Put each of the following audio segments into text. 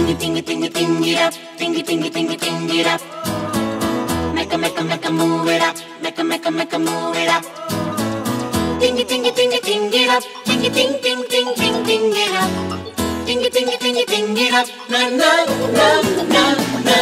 tingy, tingy, tingy, tingy it up. Tingy, tingy, tingy, tingy it up. Make a, make a, make a move it up. Make a, make a, make a move it up. Tingy, tingy, tingy, tingy it up. Tingy, ting, ting, ting, ting, ting it up. Tingy, tingy, tingy, ting it up. Na, na, na, na, na.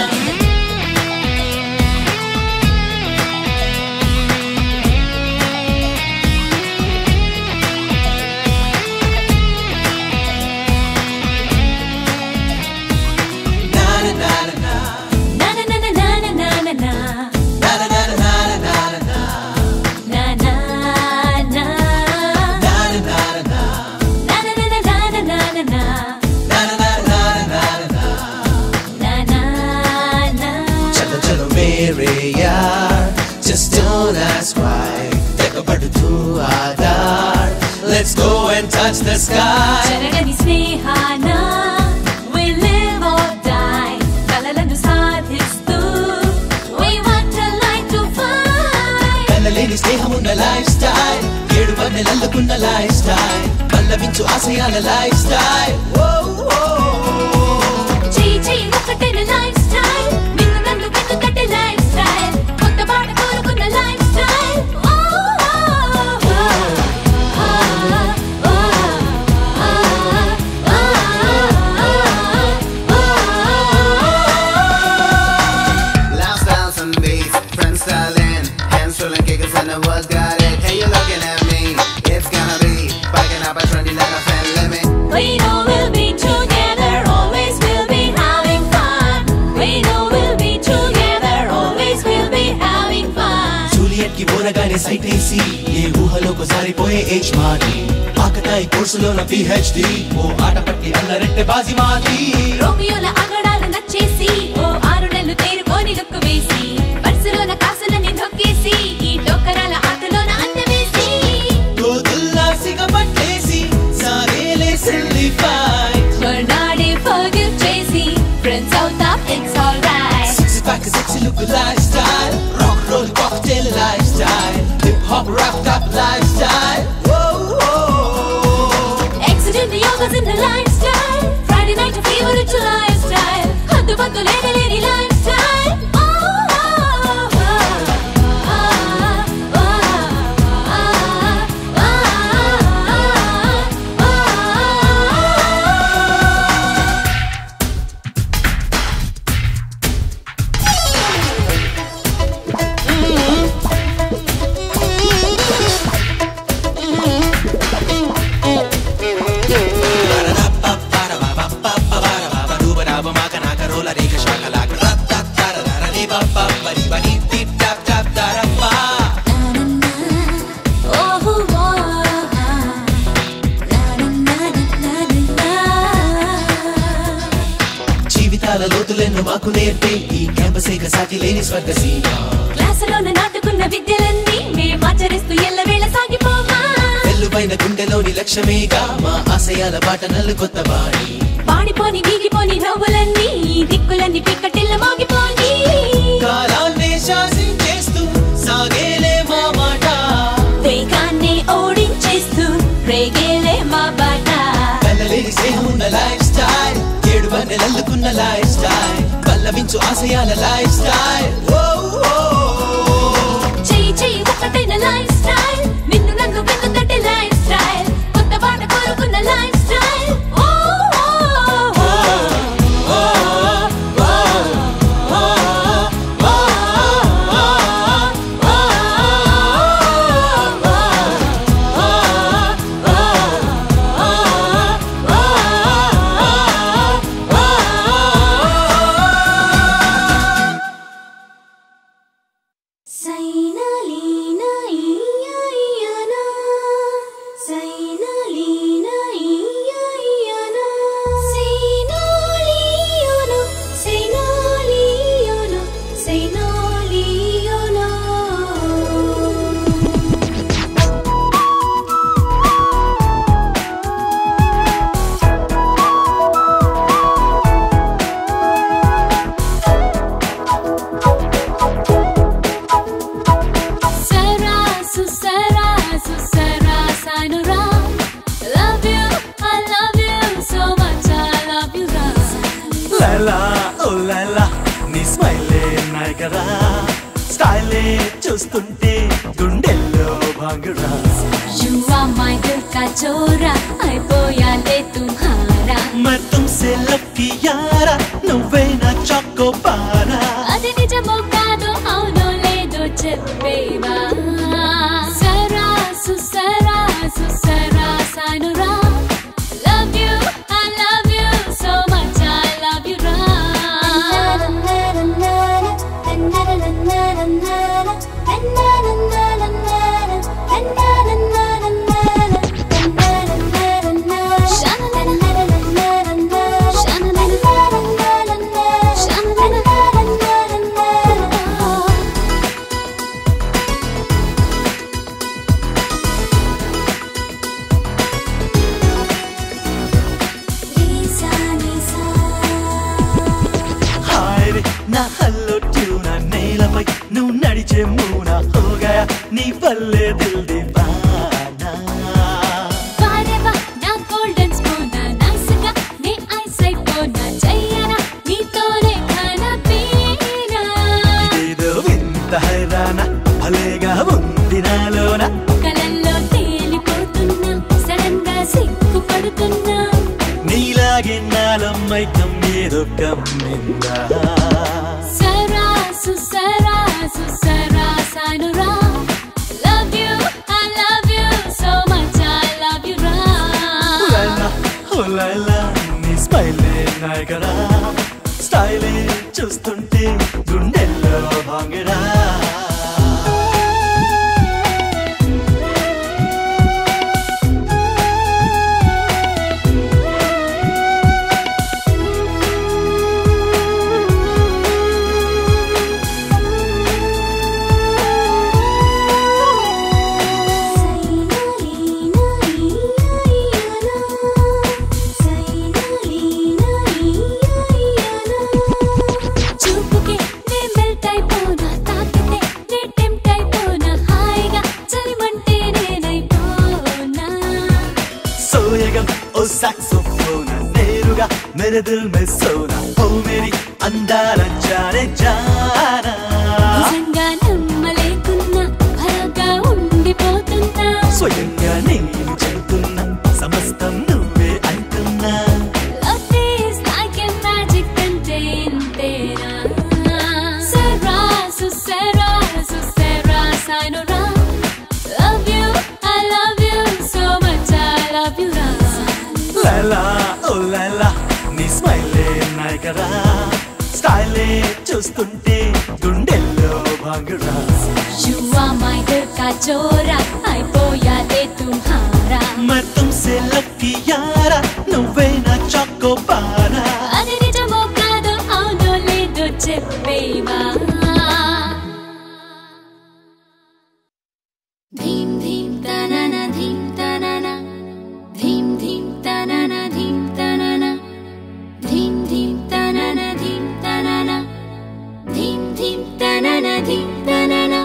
Na na na na na na na na na. Na na na na na na na. Na na na na. चलो चलो मेरे यार just don't ask why తెగబడు తూ Aadhaar let's go and touch the sky జరగని స్నేహాన we live or die కలలను సాధిస్తూ we want a light to find కలలేని స్నేహమున్న లైఫ్ స్టైల్ ఏడు పన్నెలల్లుకున్న లైఫ్ స్టైల్ పల్లవించు ఆశయాల లైఫ్ స్టైల్ చెయ్యి చెయ్యి ఒక్కటైన లైఫ్ స్టైల్ నిన్ను నన్ను వెతుకట్టే లైఫ్ స్టైల్ కొత్త పాట కోరుకున్న lifestyle Lifestyles and beats, friends styling, hands rolling, kickers and the world got it. Hey, you're looking at me, it's gonna be biking up a trendy like a fan limit. We know we'll be together, always we'll be having fun. We know we'll be together, always we'll be having fun. Juliet కి ఊరగానే site వేసి ఏ ఊహలోకి సారిపోయే age మాది ఆకతాయి కోర్సులో నా PhD ఓ ఆట పట్టి అల్లరెట్టె బాజీ మాది రోమియోల అగడాలు నచ్చేసి ఓ ఆరు నెలలు తేరుకొని లుక్కు వేసి పర్సులోన కాసులని నొక్కేసి ఈ డొక్కరాల ఆటలోన అందవేసి గోదుల్లా సిగపట్టేసి సాగేలే సిల్లీ ఫైట్ మర్నాడే ఫర్గివ్ చేసి ఫ్రెండ్స్ అవుతాం it's all right six pack sexy look lifestyle rock roll cocktail lifestyle hip hop rap top lifestyle Accident yoga's in the lifestyle. Friday night fever it's a lifestyle. హద్దు పద్దు లేని లేని lifestyle. Oh, oh, oh, oh, oh, oh, oh, oh. జీవితాల లోతులెన్నో మాకు నేర్పే ఈ campus ఏక సాటి లేని స్వర్గసీమ క్లాసులోన నాటుకున్న విద్యలన్నీ మేమాచరిస్తూ ఎల్లవేళ సాగిపోమా వెల్లువైన గుండెలోని లక్ష్యమేగా మా ఆశయాల బాట నల్లు కొత్త వాడి పాడిపోని వీగిపోని నవ్వులన్నీ ఈ దిక్కులన్నీ పిక్కటిల్ల మోగిపోని కాలాన్నే శాసించేస్తూ సాగేలే మా మాట వేగాన్ని ఓడించేస్తూ రేగేలే మా బాట కళ్ళలేని స్నేహమున్న లైఫ్ స్టైల్ ఏడు నెలల్లుకున్న లైఫ్ స్టైల్ పల్లవించు ఆశయాల లైఫ్ స్టైల్ చెయ్యి చెయ్యి ఒక్కటైన లైఫ్ స్టైల్ నిన్ను నన్ను వెతుకట్టే లైఫ్ స్టైల్ కొత్త పాట కోరుకున్న లైఫ్ స్టైల్ ఓ ఓ ఓ ఓ సైనా లీనా ఈయా లైలా ఓ లైలా నీ స్మైలే నాయకరా స్టైలే చూస్తుంటే గుండెల్లో భాంగురా You are my दिल का चोरा అయిపోయాలే తుమ్హారా मैं तुमसे लकी यारा నువ్వే నా చొక్కో పారా అది నిజమో కాదో అవునో లేదో చెప్పేవా సరా సుసరా సుసరా సానురా love you I love you so much I love you రా హాయ్ రే నా హల్లో ట్యూన నేలపై నువ్వు నడిచే మూన హోగయా నీ పల్లె దిల్ దివానా వారెవా నా గోల్డెన్ స్పూన్ నైస్గా నీ ఐస్ అయిపోనా చెయ్యనా నీతోనే ఖానా పీనా ఇదేదో వింత హైరాణ భలేగా ఉంది నాలోన కలల్లో తేలిపోతున్నా సడన్ గా సిగ్గుపడుతున్నా నీలాగే నాలమ్మై కమ్మేదో కమ్మిందా సరా సుసరా సుసరా సానురా love you I love you so much I love you రా లైలా ఓ లైలా నీ స్మైలే నాయకరా స్టైలే చూస్తుంటే గుండెల్లో భాంగరా చూపుకే నే మెల్ట్ అయిపోనా తాకితే నే టెంప్ట్ అయిపోనా హాయిగా చలిమంటే నేనైపోనా సోయగం ఓ సాక్సోఫోన నేరుగా मेरे दिल में सोना ఓ మేరీ అందాల జానే జానా నిజంగా నమ్మలేకున్నా భయంగా ఉండిపోతున్నా స్వయంగా నేను చెబుతున్నా సమస్తం నువ్వే అంటున్నా Love is like a magic అంటే ఇంతేనా సరా సుసరా సుసరా సానురా Love you, I love you so much, I love you రా లైలా ఓ లైలా నీ స్మైలే నాయకరా స్టైలే చూస్తుంటే గుండెల్లో భాంగురా You are my दिल का चोरा అయిపోయాలే తుమ్హారా मैं तुमसे लकी यारा నువ్వే నా చొక్కో పారా అది నిజమో కాదో అవునో లేదో చెప్పేవా ధీం ధీం తనన ధీం తనన ధీం ధీం తనన ధీం తనన ధీం ధీం తనన ధీం తనన ధీం ధీం తనన ధీం తనన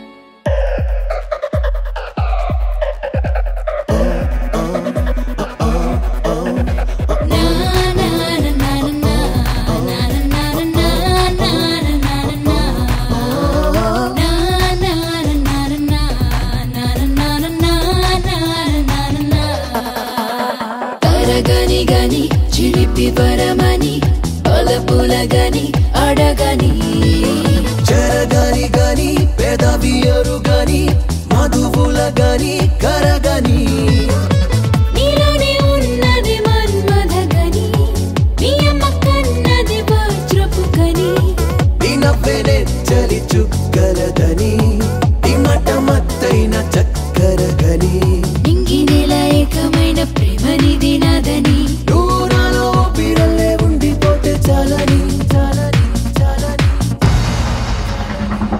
తరగని గని చిలిపి పరమని పలపుల గని అడగని జరగని గని పెదవి అరుగని మధువుల గని కరగని నీలోనే ఉన్నది మన్మథ గని నీ అమ్మ కన్నది వజ్రపు గని నీ నవ్వెనే చలి చుక్కలదని నీ మట మత్తైన చక్కర గని నింగి నెల ఏకమైన ప్రేమనిది నాదని దూరాలో పిరల్లే ఉండిపోతే చాలని చాలని చాలని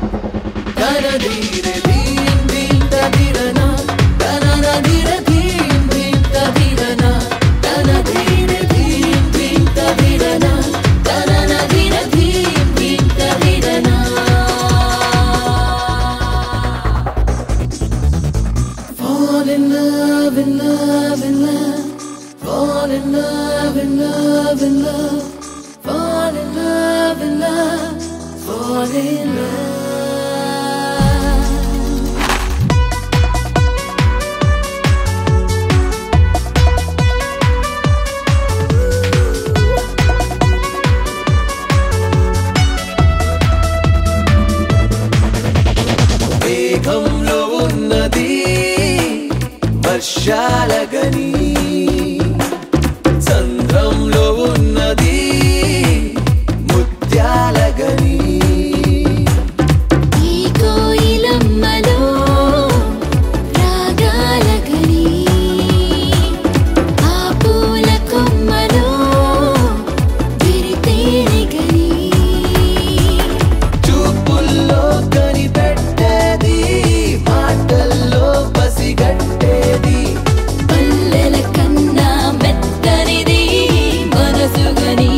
కనదీరే ధీం ధీం తదిరన కనదీర ధీం fall in love. మేఘంలో ఉన్నది వర్షాల గని చంద్రంలో ఉన్నది ముత్యాల గని ఈ కోయిలమ్మలో రాగాల గని ఆ పూల కొమ్మలో విరితేనె గని చూపుల్లో కనిపెట్టేది మాటల్లో పసిగట్టేది పల్లెల కన్నా మెత్తనిది మనసు గని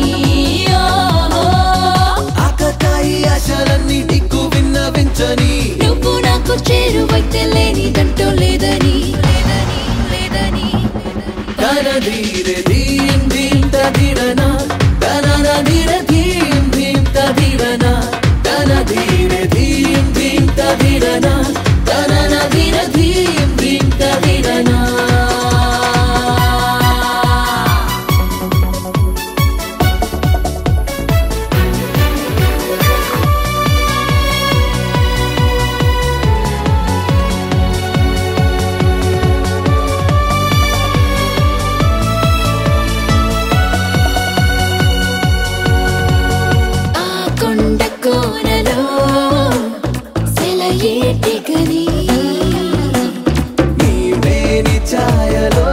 ఆకతాయి ఆశలన్నీ దిక్కు విన్నవించని నువ్వు నాకు చేరువైతే లేనిదంటూ లేదని లేదని లేదని తనధీర ధీం ధీం తధిరన తనన ధీర ధీం ధీం తధిరన తన ధీర ధీం ధీం తధిరన తనన ధీర ధీం ధీం తధిరన ఆ కొండ కోనలో సెలయేటి గని నీ మేని ఛాయలో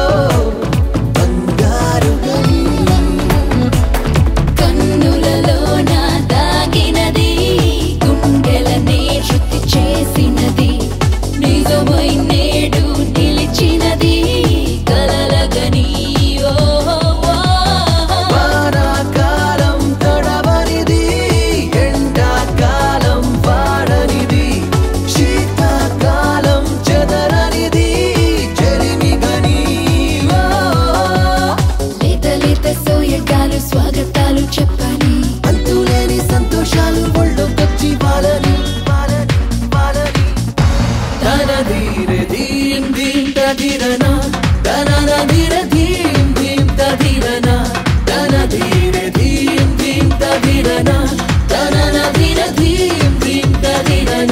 బంగారు గని కన్నులలో నా దాగినది గుండెలనే శుద్ధి చేసినది నిజమై నేడు నిలిచినది కలలగని ఓ ఓ, ఓ. వానాకాలం తడవనిది ఎండాకాలం వాడనిది శీతాకాలం చెదరనిది చెరిమి గని లేత లేత సోయగాలు స్వాగతాలు చెప్పని అంతులేని సంతోషాలు ఒళ్ళొకొచ్చి వాలని వాలని వాలని తన ధీర ధీం ధీం తధిరన తన ధీర ధీం ధీం తధిరన తన ధీర ధీం ధీం తధిరన తన ధీర ధీం ధీం తధిరన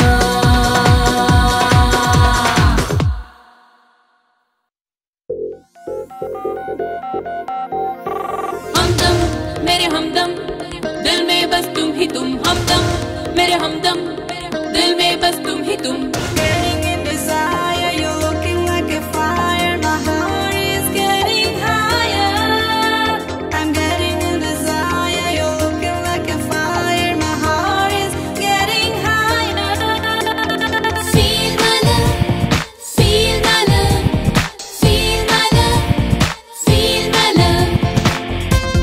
हमदम मेरे हमदम दिल में बस तुम ही तुम हमदम मेरे हमदम दिल में बस तुम ही तुम Getting in desire, you're looking like a fire. My heart is getting higher. I'm getting in desire, you're looking like a fire. My heart is getting higher. Feel my love, feel my love, feel my love, feel my love.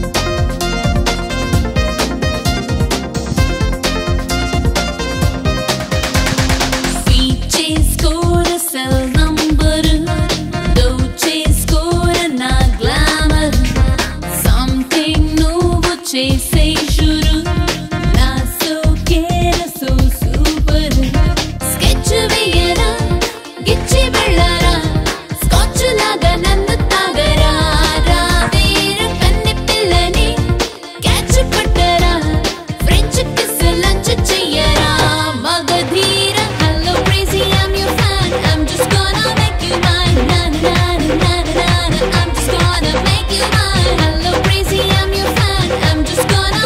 Feet చేసుకోర cell number డో చేసుకోర నా glamour something నువ్వు చేసే షురు నా సోకేర so super sketch వేయరా గిచ్చి వెళ్ళరా scotch లాగా నన్ను తాగరా రావేర కన్నె పిల్లని క్యాచ్ పట్టరా ఫ్రెంచ్ కిస్ లంచ్ చెయ్యరా Magadheera hello crazy I'm your fan I'm just gonna make you mine నా నా నా నా నా I'm just gonna make you mine hello crazy I'm your fan I'm just gonna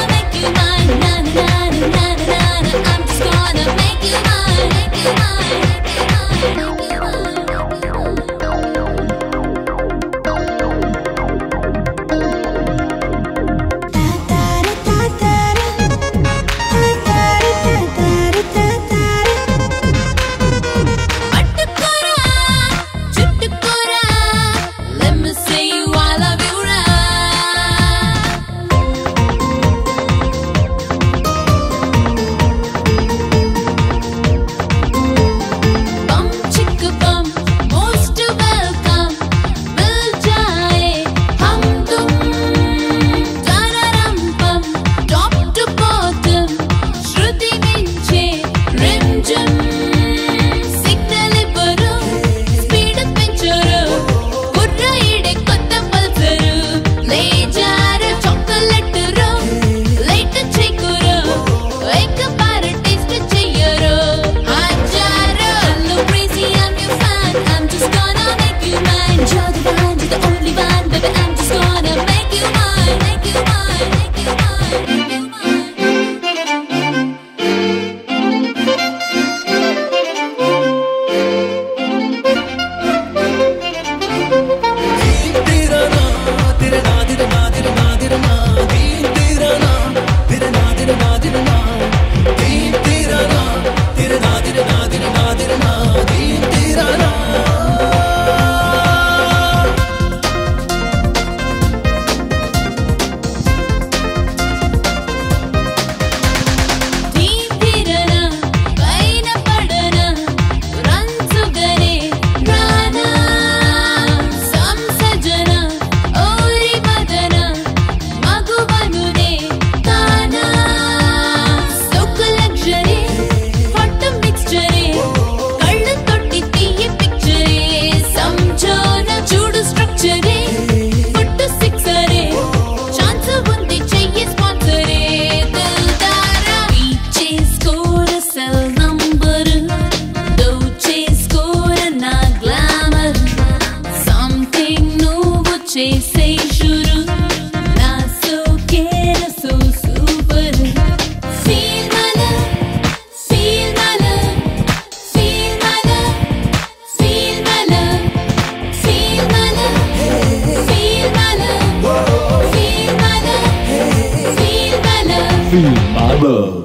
Coffee Bible.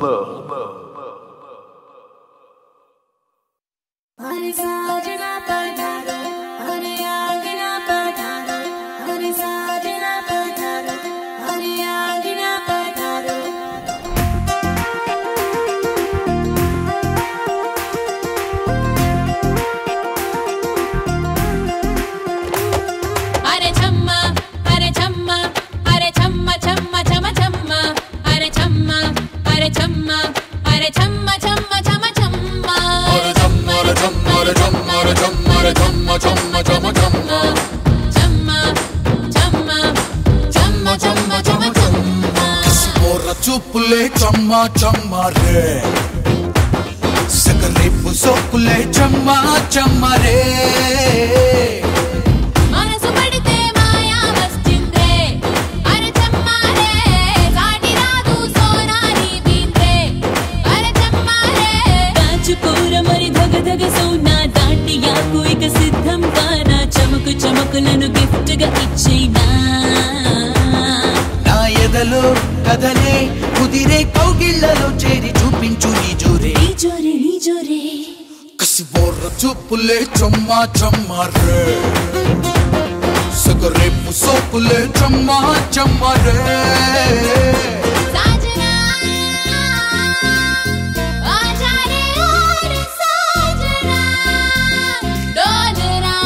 Hare Sajna Padharo, Hare Agna Padharo, Hare Sajna Padharo, Hare Agna Padharo. అరే చమ్మ అరే చమ్మ అరే చమ్మ చమ్మ చమ చమ్మ అరే చమ్మ అరే చమ్మ అరే చమ్మ చమ్మ చమ చమ్మ అరే చమ్మ అరే చమ్మ అరే చమ్మ అరే చమ్మ అరే చమ్మ చమ్మ చమ చమ్మ చమ్మ చమ్మ చమ్మ చమ్మ చమ చమ్మ పోర చూపులే చమ్మ చమ్మరే సగరేపు సోకులే చమ్మ చమ్మరే మనసు పడితే మాయా వస్తుందే అరే చమ్మారే సాటి రాదు సోనారి బీంద్రే అరే చమ్మారే కాచుకోర మరి ధగ ధగ సౌనా దాటి యాకు ఇక సిద్ధం కానా చమకు చమకులను గిఫ్ట్ గా ఇచ్చేనా నా ఎదలో కదలే కుదిరే కౌగిళ్లలో చేరి చూపించు నీ జోరే ఈ జోరే ఈ జోరే కసి పోర చూపులే చమ్మ చమ్మరే సగరేపు సోకులే చమ్మ చమ్మరే సాజనా ఆజారే ఓర్ సాజనా డోలరా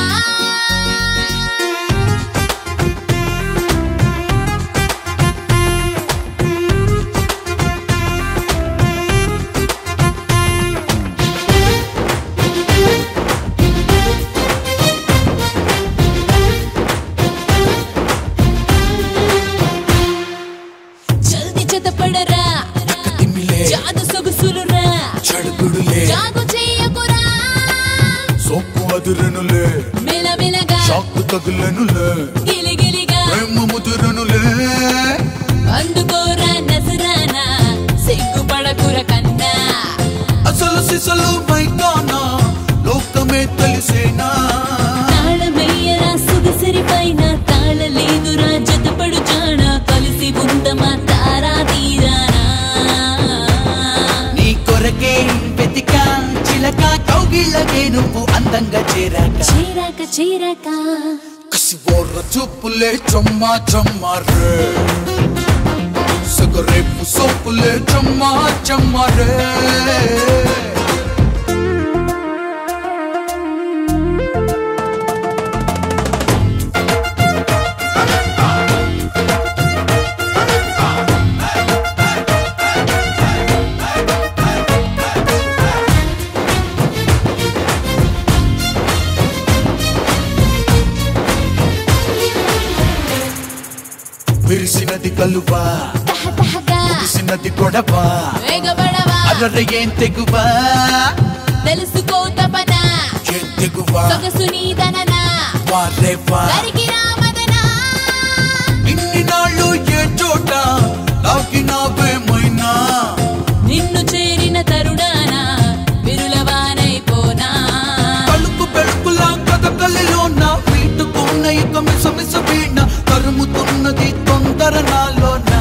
జల్ది చెతపడరా తిమిలే జాదు సొగసులురా చెడుగుడులే జాగు చెయ్యకురా సోకు అదురనులే మెలమెలగా షాకు తగులనులే గిలిగిలిగా ప్రేమ ముదురనులే అందుకోరా నజరానా సిగ్గుపడకుర కన్నా అసలు సిసలు మైకానా లోకమే తెలిసేనా తాళమయ్యరా సొగసరి పైన తాళలేదురా జతపడు జాణ కలిసి ఉందమా తారా తీరానా నీ కొరకే వెతికా చిలక కౌగిళ్ళకే నువ్వు అందంగా చేరాక చేరాక చేరాక కసి బోర్ర చూపులే చమ్మ చమ్మరే సగరేపు సోపులే చమ్మ చమ్మరే విరిసినది కలువా తహతహగా విరిసినది గొడవ వేగపడవా అర్ర ఏం తెగువా తెలుసుకో తపన ఏం తెగువా సొగసు నీదనన వారేవా దరికి రామదనా ఇన్ని నాళ్ళు ఏ చోట నాకినావేమైనా నిన్ను చేరిన తరుణాన విరులవానైపోనా కలుపు పెಳುకులా కథకలిలో నా వీటుకున్న ఇక మిస మిస వీణ తరుముతున్నది తొందర నాలోనా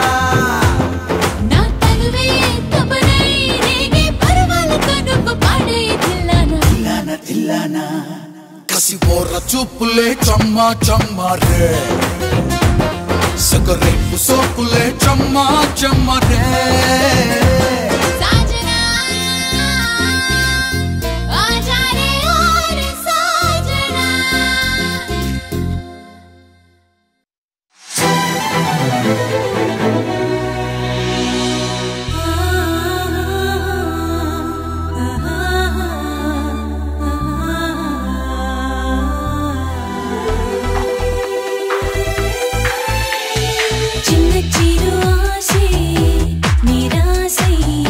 నా తనువే తపనై రేగే పరవాలతో నువ్వు పాడే తిల్లానా తిల్లాన తిల్లానా కసి ఓర చూపులే చమ్మ చమ్మరే సగరేపు సోకులే చమ్మ చమ్మరే సాజనా ఆజారే ఓర్ సాజనా చిన్న చిరు ఆశే నిరాశై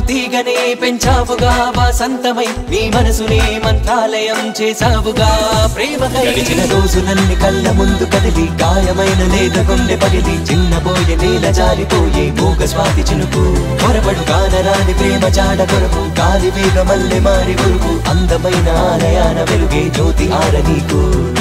తీగనే పెంచావుగా వాసంతమై నీ మనసునే మంత్రాలయం చేసావుగా ప్రేమకై గడిచిన రోజులన్నీ కళ్ళ ముందు కదిలి గాయమైన లేద గుండె పగిలి చిన్నపోయే నేల జారిపోయే మూగ స్వాతి చినుకు పొరపడు కానరాని ప్రేమ జాడ కొరకు గాలి వేగ మల్లె మారి గురుకు అందమైన ఆలయాన వెలుగే జ్యోతి ఆర నీకు